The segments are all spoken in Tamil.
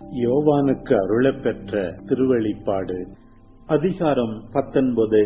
யோவானுக்கு அருளப்பெற்ற திருவெளிப்பாடு அதிகாரம் பத்தொன்பது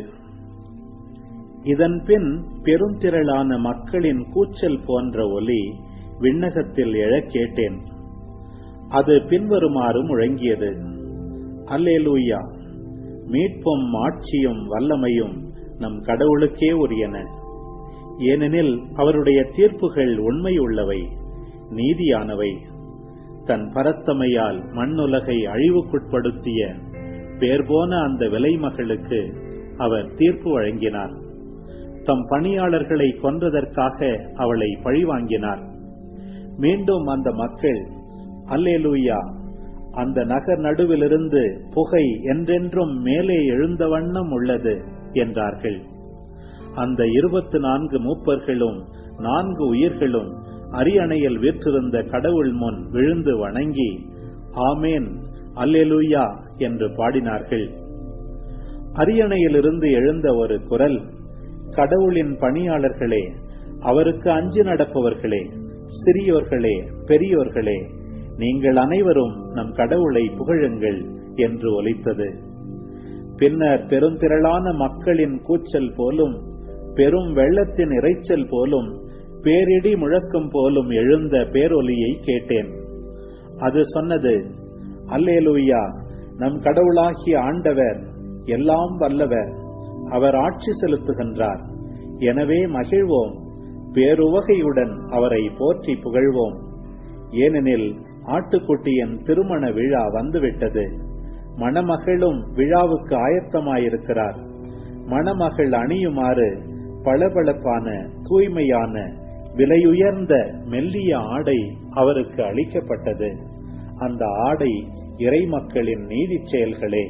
இதன்பின் பெருந்திரளான மக்களின் கூச்சல் போன்ற ஒலி விண்ணகத்தில் எழக் கேட்டேன் அது பின்வருமாறு முழங்கியது அல்லேலூயா மீட்பும் ஆட்சியும் வல்லமையும் நம் கடவுளுக்கே உரியன ஏனெனில் அவருடைய தீர்ப்புகள் உண்மையுள்ளவை நீதியானவை தன் பரத்தமையால் மண்ணுலகை அழிவுக்குட்படுத்திய பேர்போன அந்த விலைமகளுக்கு அவர் தீர்ப்பு வழங்கினார் தம் பணியாளர்களை கொன்றதற்காக அவளை பழிவாங்கினார் மீண்டும் அந்த மக்கள் அல்லேலூயா அந்த நகர் நடுவிலிருந்து புகை என்றென்றும் மேலே எழுந்த வண்ணம் உள்ளது என்றார்கள் அந்த இருபத்து நான்கு மூப்பர்களும் நான்கு உயிர்களும் அரியணையில் வீற்றிருந்த கடவுள் முன் விழுந்து வணங்கி ஆமேன் அல்லேலூயா என்று பாடினார்கள் அரியணையிலிருந்து எழுந்த ஒரு குரல் கடவுளின் பணியாளர்களே அவருக்கு அஞ்சு நடப்பவர்களே சிறியோர்களே பெரியோர்களே நீங்கள் அனைவரும் நம் கடவுளை புகழுங்கள் என்று ஒலித்தது பின்னர் பெருந்திரளான மக்களின் கூச்சல் போலும் பெரும் வெள்ளத்தின் இறைச்சல் போலும் பேரிடி முழக்கம் போலும் எழுந்த பேரொலியை கேட்டேன் அது சொன்னது அல்லேலூயா நம் கடவுளாகிய ஆண்டவர் எல்லாம் வல்லவர் அவர் ஆட்சி செலுத்துகின்றார் எனவே மகிழ்வோம் பேருவகையுடன் அவரை போற்றி புகழ்வோம் ஏனெனில் ஆட்டுக்குட்டியின் திருமண விழா வந்துவிட்டது மணமகளும் விழாவுக்கு ஆயத்தமாயிருக்கிறார் மணமகள் அணியுமாறு பளபளப்பான தூய்மையான விலையுயர்ந்த மெல்லிய ஆடை அவருக்கு அளிக்கப்பட்டது அந்த ஆடை இறைமக்களின் நீதி செயல்களே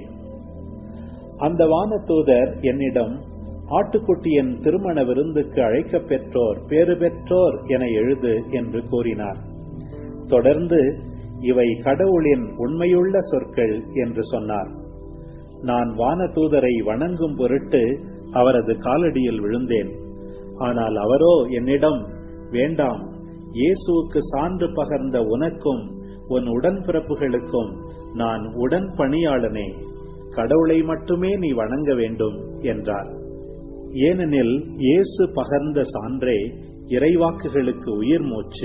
அந்த வானதூதர் என்னிடம் ஆட்டுக்குட்டியின் திருமண விருந்துக்கு அழைக்கப் பெற்றோர் பேறு பெற்றோர் என எழுது என்று கூறினார் தொடர்ந்து இவை கடவுளின் உண்மையுள்ள சொற்கள் என்று சொன்னார் நான் வானதூதரை வணங்கும் பொருட்டு அவரது காலடியில் விழுந்தேன் ஆனால் அவரோ என்னிடம் வேண்டாம் இயேசுவுக்கு சான்று பகர்ந்த உனக்கும் உன் உடன்பிறப்புகளுக்கும் நான் உடன் பணியாளனே கடவுளை மட்டுமே நீ வணங்க வேண்டும் என்றார் ஏனெனில் இயேசு பகர்ந்த சான்றே இறைவாக்குகளுக்கு உயிர் மூச்சு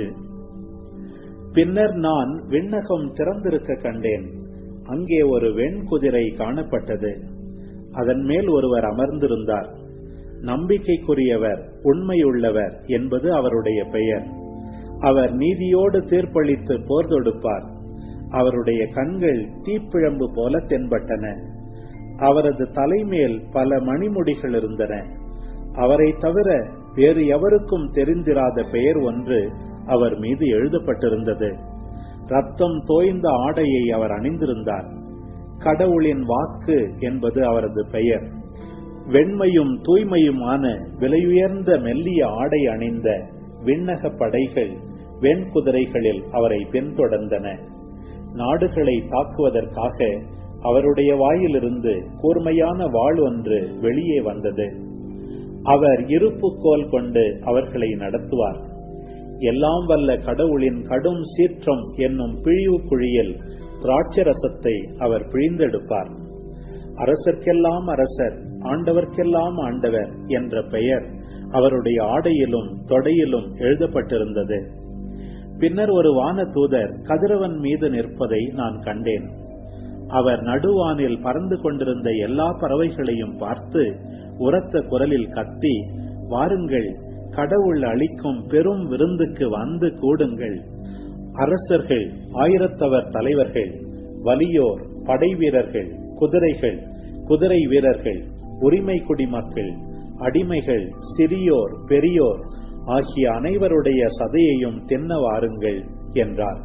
பின்னர் நான் விண்ணகம் திறந்திருக்க கண்டேன் அங்கே ஒரு வெண்குதிரை காணப்பட்டது அதன் மேல் ஒருவர் அமர்ந்திருந்தார் நம்பிக்கைக்குரியவர் உண்மையுள்ளவர் என்பது அவருடைய பெயர் அவர் நீதியோடு தீர்ப்பளித்து போர் தொடுப்பார் அவருடைய கண்கள் தீப்பிழம்பு போல தென்பட்டன அவரது தலைமேல் பல மணிமுடிகள் இருந்தன அவரை தவிர வேறு எவருக்கும் தெரிந்திராத பெயர் ஒன்று அவர் மீது எழுதப்பட்டிருந்தது ரத்தம் தோய்ந்த ஆடையை அவர் அணிந்திருந்தார் கடவுளின் வாக்கு என்பது அவரது பெயர் வெண்மையும் தூய்மையுமான விலையுயர்ந்த மெல்லிய ஆடை அணிந்த விண்ணக படைகள் வெண்குதிரைகளில் அவரை பின்தொடர்ந்தன நாடுகளை தாக்குவதற்காக அவருடைய வாயிலிருந்து கூர்மையான வாழ் ஒன்று வெளியே வந்தது அவர் இருப்புக்கோல் கொண்டு அவர்களை நடத்துவார் எல்லாம் வல்ல கடவுளின் கடும் சீற்றம் என்னும் பிழிவு குழியில் திராட்சரசத்தை அவர் பிழிந்தெடுப்பார் அரசர்க்கெல்லாம் அரசர் ஆண்டவர்க்கெல்லாம் ஆண்டவர் என்ற பெயர் அவருடைய ஆடையிலும் தொடையிலும் எழுதப்பட்டிருந்தது பின்னர் ஒரு வான தூதர் கதிரவன் மீது நிற்பதை நான் கண்டேன் அவர் நடுவானில் பறந்து கொண்டிருந்த எல்லா பறவைகளையும் பார்த்து உரத்த குரலில் கத்தி வாருங்கள் கடவுள் அளிக்கும் பெரும் விருந்துக்கு வந்து கூடுங்கள் அரசர்கள் ஆயிரத்தவர் தலைவர்கள் வலியோர் படை வீரர்கள் குதிரைகள் குதிரை வீரர்கள் உரிமை குடிமக்கள் அடிமைகள் சிறியோர் பெரியோர் ஆகிய அனைவருடைய சதையையும் தின்ன வாருங்கள் என்றார்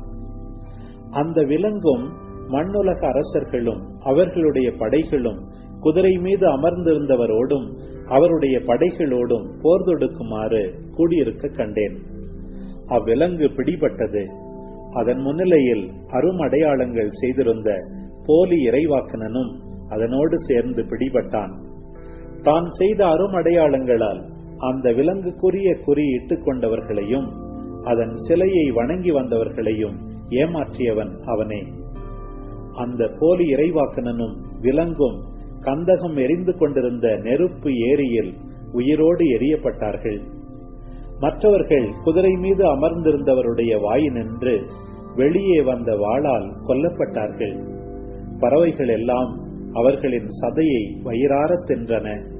அந்த விலங்கும் மண்ணுலக அரசர்களும் அவர்களுடைய படைகளும் குதிரை மீது அமர்ந்திருந்தவரோடும் அவருடைய படைகளோடும் போர் தொடுக்குமாறு கூடியிருக்க கண்டேன் அவ்விலங்கு பிடிபட்டது அதன் முன்னிலையில் அருமடையாளங்கள் செய்திருந்த போலி இறைவாக்கனனும் அதனோடு சேர்ந்து பிடிபட்டான் தான் செய்த அருமடையாளங்களால் அந்த விலங்குக்குரிய குறி இட்டுக் கொண்டவர்களையும் அதன் சிலையை வணங்கி வந்தவர்களையும் ஏமாற்றியவன் அவனே அந்த போலி இறைவாக்கனனும் விலங்கும் கந்தகம் எரிந்து கொண்டிருந்த நெருப்பு ஏரியில் உயிரோடு எரியப்பட்டார்கள் மற்றவர்கள் குதிரை மீது அமர்ந்திருந்தவருடைய வாயினின்று வெளியே வந்த வாளால் கொல்லப்பட்டார்கள் பறவைகள் எல்லாம் அவர்களின் சதையை வயிறாரத் தின்றன